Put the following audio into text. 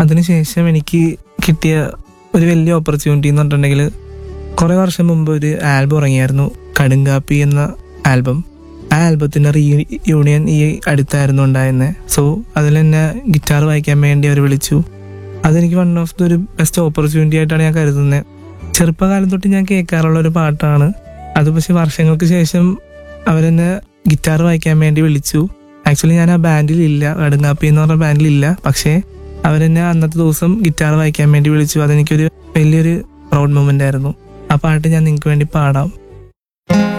അതിനുശേഷം എനിക്ക് കിട്ടിയ ഒരു വലിയ ഓപ്പർച്യൂണിറ്റി എന്ന് പറഞ്ഞിട്ടുണ്ടെങ്കിൽ കുറേ വർഷം മുമ്പ് ഒരു ആൽബം ഇറങ്ങിയായിരുന്നു കടുങ്കാപ്പി എന്ന ആൽബം ആ ആൽബത്തിൻ്റെ റീ യൂണിയൻ ഈ അടുത്തായിരുന്നു ഉണ്ടായിരുന്നത് സോ അതിൽ എന്നെ ഗിറ്റാർ വായിക്കാൻ വേണ്ടി അവർ വിളിച്ചു അതെനിക്ക് വൺ ഓഫ് ദ ഒരു ബെസ്റ്റ് ഓപ്പർച്യൂണിറ്റി ആയിട്ടാണ് ഞാൻ കരുതുന്നത് ചെറുപ്പകാലം തൊട്ട് ഞാൻ കേൾക്കാറുള്ള ഒരു പാട്ടാണ് അത് പക്ഷെ വർഷങ്ങൾക്ക് ശേഷം അവരെന്നെ ഗിറ്റാർ വായിക്കാൻ വേണ്ടി വിളിച്ചു ആക്ച്വലി ഞാൻ ആ ബാൻഡിൽ ഇല്ല കടുങ്ങാപ്പി എന്ന് പറഞ്ഞ ബാൻഡിൽ ഇല്ല പക്ഷേ അവരെന്നെ അന്നത്തെ ദിവസം ഗിറ്റാർ വായിക്കാൻ വേണ്ടി വിളിച്ചു അതെനിക്കൊരു വലിയൊരു പ്രൗഡ് മൊമെന്റ് ആയിരുന്നു ആ പാട്ട് ഞാൻ നിങ്ങൾക്ക് വേണ്ടി പാടാം